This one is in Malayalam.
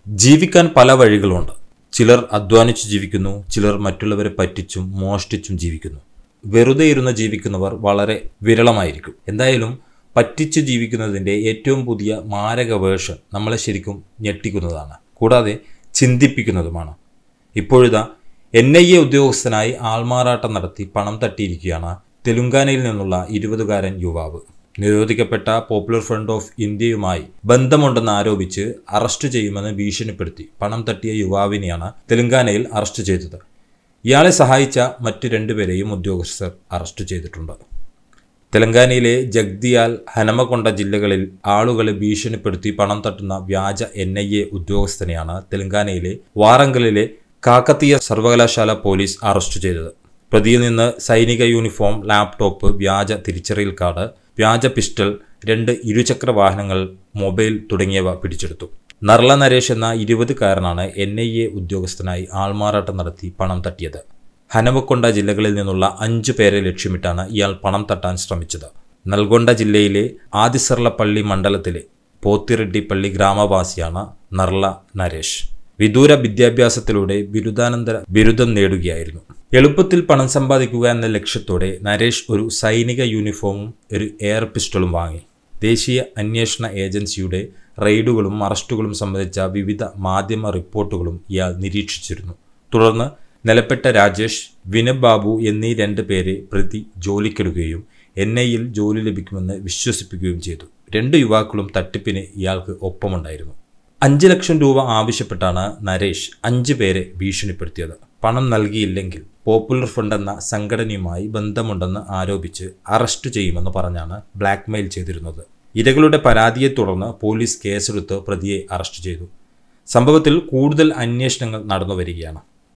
ജീവിക്കാൻ പല വഴികളുണ്ട് ചിലർ അധ്വാനിച്ചു ജീവിക്കുന്നു ചിലർ മറ്റുള്ളവരെ പറ്റിച്ചും മോഷ്ടിച്ചും ജീവിക്കുന്നു വെറുതെ ഇരുന്ന് ജീവിക്കുന്നവർ വളരെ വിരളമായിരിക്കും എന്തായാലും പറ്റിച്ചു ജീവിക്കുന്നതിൻ്റെ ഏറ്റവും പുതിയ മാരക വേർഷൻ നമ്മളെ ശരിക്കും ഞെട്ടിക്കുന്നതാണ് കൂടാതെ ചിന്തിപ്പിക്കുന്നതുമാണ് ഇപ്പോഴിതാ എൻ ഐ എ ഉദ്യോഗസ്ഥനായി ആൾമാറാട്ടം നടത്തി പണം തട്ടിയിരിക്കുകയാണ് തെലുങ്കാനയിൽ നിന്നുള്ള ഇരുപതുകാരൻ യുവാവ് നിരോധിക്കപ്പെട്ട പോപ്പുലർ ഫ്രണ്ട് ഓഫ് ഇന്ത്യയുമായി ബന്ധമുണ്ടെന്ന് ആരോപിച്ച് അറസ്റ്റ് ചെയ്യുമെന്ന് ഭീഷണിപ്പെടുത്തി പണം തട്ടിയ യുവാവിനെയാണ് തെലുങ്കാനയിൽ അറസ്റ്റ് ചെയ്തത് ഇയാളെ സഹായിച്ച മറ്റു രണ്ടുപേരെയും ഉദ്യോഗസ്ഥർ അറസ്റ്റ് ചെയ്തിട്ടുണ്ട് തെലങ്കാനയിലെ ജഗ്ദിയാൽ ഹനമകൊണ്ട ജില്ലകളിൽ ആളുകളെ ഭീഷണിപ്പെടുത്തി പണം തട്ടുന്ന വ്യാജ എൻ ഐ എ ഉദ്യോഗസ്ഥനെയാണ് തെലങ്കാനയിലെ വാറങ്കലിലെ കാക്കത്തീയ സർവകലാശാല പോലീസ് അറസ്റ്റ് ചെയ്തത് പ്രതിയിൽ നിന്ന് സൈനിക യൂണിഫോം ലാപ്ടോപ്പ് വ്യാജ തിരിച്ചറിയൽ കാർഡ് വ്യാജ പിസ്റ്റൾ രണ്ട് ഇരുചക്ര വാഹനങ്ങൾ മൊബൈൽ തുടങ്ങിയവ പിടിച്ചെടുത്തു നർല നരേഷ് എന്ന ഇരുപതുകാരനാണ് എൻ ഐ എ ഉദ്യോഗസ്ഥനായി ആൾമാറാട്ടം നടത്തി പണം തട്ടിയത് ഹനവക്കൊണ്ട ജില്ലകളിൽ നിന്നുള്ള അഞ്ചു പേരെ ലക്ഷ്യമിട്ടാണ് ഇയാൾ പണം തട്ടാൻ ശ്രമിച്ചത് നൽഗൊണ്ട ജില്ലയിലെ ആദിസർലപ്പള്ളി മണ്ഡലത്തിലെ പോത്തിറെഡ്ഡിപ്പള്ളി ഗ്രാമവാസിയാണ് നർല നരേഷ് വിദൂര വിദ്യാഭ്യാസത്തിലൂടെ ബിരുദാനന്തര ബിരുദം നേടുകയായിരുന്നു എളുപ്പത്തിൽ പണം സമ്പാദിക്കുക എന്ന ലക്ഷ്യത്തോടെ നരേഷ് ഒരു സൈനിക യൂണിഫോമും ഒരു എയർ പിസ്റ്റളും വാങ്ങി ദേശീയ അന്വേഷണ ഏജൻസിയുടെ റെയ്ഡുകളും അറസ്റ്റുകളും സംബന്ധിച്ച വിവിധ മാധ്യമ റിപ്പോർട്ടുകളും ഇയാൾ നിരീക്ഷിച്ചിരുന്നു തുടർന്ന് നിലപ്പെട്ട രാജേഷ് വിനബ് ബാബു എന്നീ രണ്ട് പേരെ പ്രതി ജോലിക്കെടുക്കുകയും എൻ ഐയിൽ ജോലി ലഭിക്കുമെന്ന് വിശ്വസിപ്പിക്കുകയും ചെയ്തു രണ്ട് യുവാക്കളും തട്ടിപ്പിന് ഇയാൾക്ക് ഒപ്പമുണ്ടായിരുന്നു അഞ്ച് ലക്ഷം രൂപ ആവശ്യപ്പെട്ടാണ് നരേഷ് അഞ്ച് പേരെ ഭീഷണിപ്പെടുത്തിയത് പണം നൽകിയില്ലെങ്കിൽ പോപ്പുലർ ഫ്രണ്ട് എന്ന സംഘടനയുമായി ബന്ധമുണ്ടെന്ന് ആരോപിച്ച് അറസ്റ്റ് ചെയ്യുമെന്ന് പറഞ്ഞാണ് ബ്ലാക്ക്മെയിൽ ചെയ്തിരുന്നത് ഇരകളുടെ പരാതിയെ തുടർന്ന് പോലീസ് കേസെടുത്ത് പ്രതിയെ അറസ്റ്റ് ചെയ്തു സംഭവത്തിൽ കൂടുതൽ അന്വേഷണങ്ങൾ നടന്നു വരികയാണ്